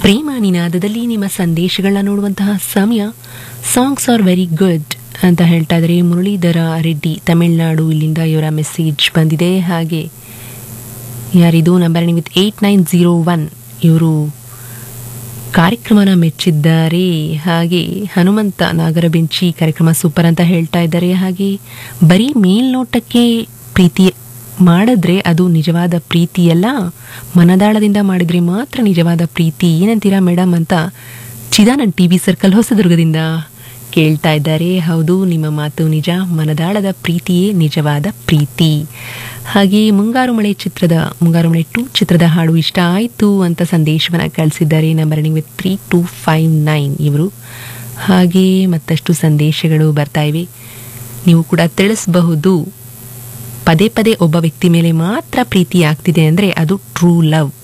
ಪ್ರೇಮ ನಿನಾದದಲ್ಲಿ ನಿಮ್ಮ ಸಂದೇಶಗಳನ್ನ ನೋಡುವಂತಹ ಸಮಯ ಸಾಂಗ್ಸ್ ಆರ್ ವೆರಿ ಗುಡ್ ಅಂತ ಹೇಳ್ತಾ ಇದ್ದಾರೆ ಮುರಳೀಧರ ರೆಡ್ಡಿ ತಮಿಳ್ನಾಡು ಇಲ್ಲಿಂದ ಇವರ ಮೆಸೇಜ್ ಬಂದಿದೆ ಹಾಗೆ ಯಾರಿದು number with eight nine zero one ಇವರು ಕಾರ್ಯಕ್ರಮನ ಮೆಚ್ಚಿದ್ದಾರೆ ಹಾಗೆ ಹನುಮಂತ ನಾಗರಬೆಂಚಿ ಕಾರ್ಯಕ್ರಮ ಸೂಪರ್ ಅಂತ ಹೇಳ್ತಾ ಇದ್ದಾರೆ ಹಾಗೆ ಬರೀ ಮೇಲ್ನೋಟಕ್ಕೆ ಪ್ರೀತಿ ಮಾಡಿದ್ರೆ ಅದು ನಿಜವಾದ ಪ್ರೀತಿಯಲ್ಲ ಮನದಾಳದಿಂದ ಮಾಡಿದ್ರೆ ಮಾತ್ರ ನಿಜವಾದ ಪ್ರೀತಿ ಏನಂತೀರಾ ಮೇಡಮ್ ಅಂತ ಚಿದಾನಂದ್ ಟಿ ವಿ ಸರ್ಕಲ್ ಹೊಸದುರ್ಗದಿಂದ ಕೇಳ್ತಾ ಇದ್ದಾರೆ ಹೌದು ನಿಮ್ಮ ಮಾತು ನಿಜ ಮನದಾಳದ ಪ್ರೀತಿಯೇ ನಿಜವಾದ ಪ್ರೀತಿ ಹಾಗೆ ಮುಂಗಾರು ಮಳೆ ಚಿತ್ರದ ಮುಂಗಾರು ಮಳೆ ಟೂ ಚಿತ್ರದ ಹಾಡು ಇಷ್ಟ ಆಯಿತು ಅಂತ ಸಂದೇಶವನ್ನು ಕಳಿಸಿದ್ದಾರೆ number with three two five nine ಇವರು ಹಾಗೆ ಮತ್ತಷ್ಟು ಸಂದೇಶಗಳು ಬರ್ತಾ ಇವೆ ನೀವು ಕೂಡ ತಿಳಿಸಬಹುದು ಪದೇ ಪದೇ ಒಬ್ಬ ವ್ಯಕ್ತಿ ಮೇಲೆ ಮಾತ್ರ ಪ್ರೀತಿ ಆಗ್ತಿದೆ ಅಂದರೆ ಅದು ಟ್ರೂ ಲವ್